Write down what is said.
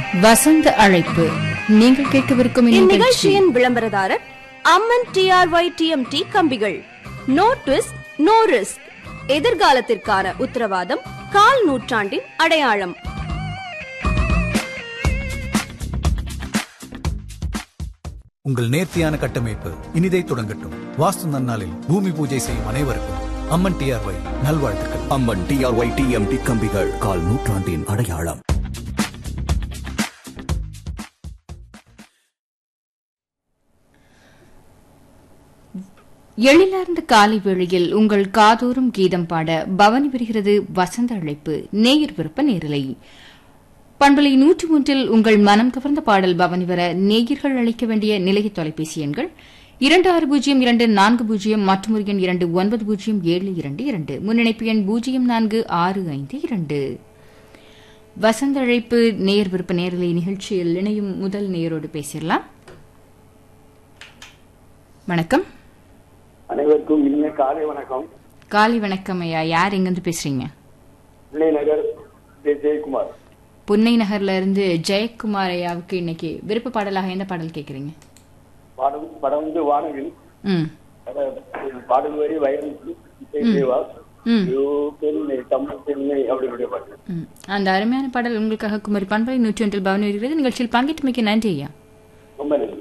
வசந்த அழைப்பு நீங்கள் கேட்கவிருக்கும் இந்நிகழ்ச்சி இந்நிகழ்ச்சியின் விளம்பரதாரர் அம்மன் டிஆர்ஒய் டிஎம்டி கம்பிகள் நோ ட்விஸ்ட் நோ ரிஸ்க் எதிர்காலத்திற்கான உத்தரவாதம் கால் நூற்றாண்டின் அடையாளம் உங்கள் நேர்த்தியான கட்டமைப்பு இனிதை தொடங்கட்டும் வாஸ்து நன்னாளில் பூமி பூஜை செய்யும் அனைவருக்கும் அம்மன் டிஆர்ஒய் நல்வாழ்த்துக்கள் அம்மன் டிஆர்ஒய் டிஎம்டி கம்பிகள் கால் நூற்றாண்டின் அடையாளம் எழிலார்ந்த காலை வேளையில் உங்கள் காதோறும் கீதம் பாட பவனி வருகிறது வசந்த அழைப்பு நேயர் விருப்ப நேரலை பண்பலை நூற்றி ஒன்றில் உங்கள் மனம் கவர்ந்த பாடல் பவனி வர நேயர்கள் அழைக்க வேண்டிய நிலைய தொலைபேசி எண்கள் இரண்டு ஆறு பூஜ்ஜியம் இரண்டு நான்கு பூஜ்ஜியம் மற்றும் ஒரு எண் இரண்டு ஒன்பது பூஜ்ஜியம் ஏழு இரண்டு இரண்டு முன்னிணைப்பு எண் பூஜ்ஜியம் நான்கு ஆறு ஐந்து இரண்டு வசந்த அழைப்பு நேயர் விருப்ப நேரலை நிகழ்ச்சியில் இணையும் முதல் நேயரோடு பேசிடலாம் வணக்கம் அனைவருக்கும் இனிய காலை வணக்கம் காலை வணக்கம் ஐயா யார் எங்கிருந்து பேசுறீங்க பிள்ளை நகர் ஜெய ஜெயக்குமார் புன்னை நகர்ல இருந்து ஜெயக்குமார் ஐயாவுக்கு இன்னைக்கு விருப்ப பாடலாக எந்த பாடல் கேக்குறீங்க பாடம் படம் வந்து வானவில் ம் அஹ், பாடல் வரி வைரமுத்து இசை தேவா ம். ஐயோ, பெண்ணை தமிழ் பெண்ணை அப்படினுடைய பாட்டு ம். அந்த அருமையான பாடல் உங்களுக்காக குமரி பண்பலை நூற்றி ஒன்றில் பவனி வருகிறது நிகழ்ச்சியில் பங்கேற்றமைக்கு நன்றி ஐயா ரொம்ப நன்றி